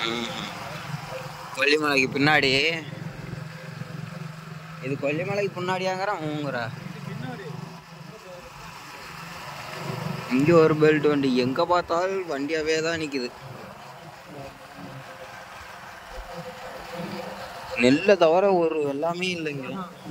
கொல்லிமலைக்கு பின்னாடி இது கொல்லிமலைக்கு பின்னாடியாங்கிறான் ஊங்குறா இங்க ஒரு பெல்ட் வண்டி எங்க பார்த்தாலும் வண்டியாவே தான் நிக்குது நெல்லை தவிர ஒரு எல்லாமே இல்லைங்க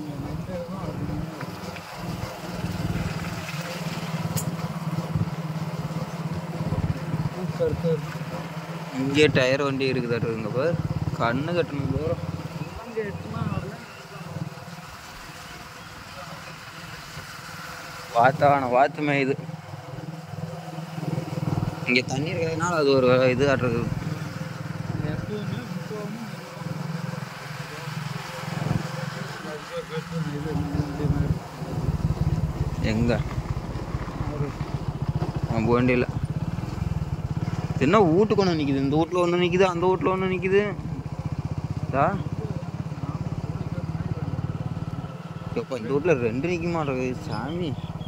இங்கே டயர் வண்டி இருக்குதாட்டுங்க பார் கண்ணு கட்டணும் தூரம் வாத்தான வாத்துமே இது இங்கே தண்ணி இருக்கிறதுனால அது ஒரு இது ஆட்டுறது எங்க நம்ம வண்டியில் என்ன வீட்டுக்கு ஒன்று நிற்கிது இந்த வீட்டில் ஒன்று நிற்கிது அந்த வீட்டில் ஒன்று நிற்கிது இதா எப்போ இந்த வீட்டில் ரெண்டு நிற்க மாட்டேங்குது சாமி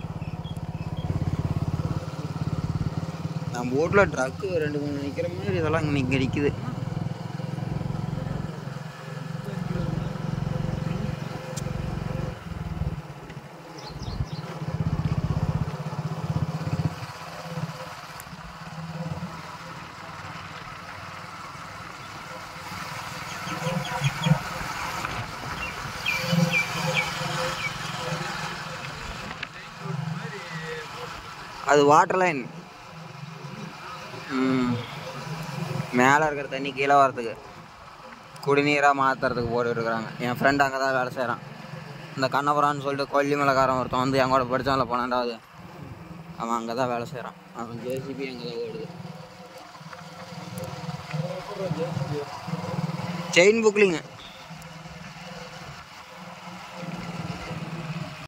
நம்ம வீட்டில் ட்ரக்கு ரெண்டு மூணு நிற்கிற மாதிரி இதெல்லாம் இங்கே நிற்க நிற்கிது அது வாட்டர் லைன் மேலே இருக்கிற தண்ணி கீழே வரதுக்கு குடிநீராக மாற்றுறதுக்கு போட்டுட்டு இருக்கிறாங்க என் ஃப்ரெண்ட் அங்கே தான் வேலை செய்கிறான் இந்த கண்ணபுரான்னு சொல்லிட்டு கொல்லிமலைக்காரன் ஒருத்தன் வந்து என் கூட படித்தான்ல பன்னெண்டாவது அவன் அங்கே தான் வேலை செய்கிறான் அவன் ஜேசிபி அங்கே தான் ஓடுது செயின் புக்லிங்க